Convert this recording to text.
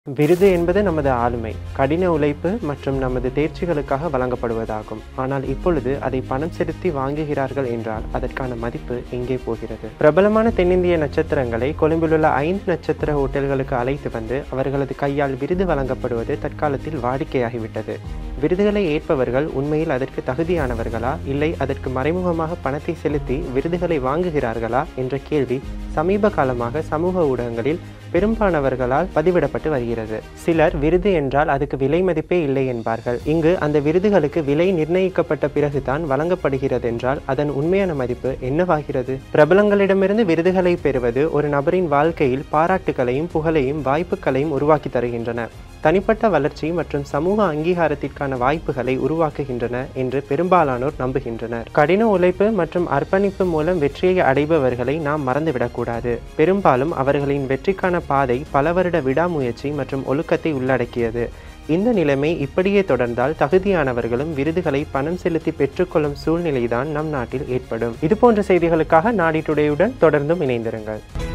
விருது என்பது நமது ஆளுமை கடின உழைப்பு மற்றும் நமது தேர்ச்சிகளுக்காக வழங்கப்படுவதாகும் ஆனால் இப்பொழுது அதை பணம் செலுத்தி வாங்குகிறார்கள் என்றால் அதற்கான மதிப்பு எங்கே போகிறது பிரபலமான தென்னிந்திய நட்சத்திரங்களை கொழும்பிலுள்ள ஐந்து நட்சத்திர ஹோட்டல்களுக்கு அழைத்து வந்து அவர்களது கையால் விருது வழங்கப்படுவது தற்காலத்தில் வாடிக்கையாகிவிட்டது விருதுகளை ஏற்பவர்கள் உண்மையில் அதற்கு தகுதியானவர்களா இல்லை அதற்கு மறைமுகமாக பணத்தை செலுத்தி விருதுகளை வாங்குகிறார்களா என்ற கேள்வி சமீப காலமாக சமூக ஊடகங்களில் பெரும்பாலானவர்களால் பதிவிடப்பட்டு வருகிறது சிலர் விருது என்றால் அதுக்கு விலை மதிப்பே இல்லை என்பார்கள் இங்கு அந்த விருதுகளுக்கு விலை நிர்ணயிக்கப்பட்ட பிறகுதான் வழங்கப்படுகிறது என்றால் அதன் உண்மையான மதிப்பு என்னவாகிறது பிரபலங்களிடமிருந்து விருதுகளை பெறுவது ஒரு நபரின் வாழ்க்கையில் பாராட்டுகளையும் புகழையும் வாய்ப்புகளையும் உருவாக்கி தருகின்றன தனிப்பட்ட வளர்ச்சி மற்றும் சமூக அங்கீகாரத்திற்கான வாய்ப்புகளை உருவாக்குகின்றன என்று பெரும்பாலானோர் நம்புகின்றனர் கடின உழைப்பு மற்றும் அர்ப்பணிப்பு மூலம் வெற்றியை அடைபவர்களை நாம் மறந்துவிடக்கூடாது பெரும்பாலும் அவர்களின் வெற்றிக்கான பாதை பல வருட விடாமுயற்சி மற்றும் ஒழுக்கத்தை உள்ளடக்கியது இந்த நிலைமை இப்படியே தொடர்ந்தால் தகுதியானவர்களும் விருதுகளை பணம் செலுத்தி பெற்றுக்கொள்ளும் சூழ்நிலைதான் நம் நாட்டில் ஏற்படும் இதுபோன்ற செய்திகளுக்காக நாடி டுடேயுடன் தொடர்ந்தும் இணைந்திருங்கள்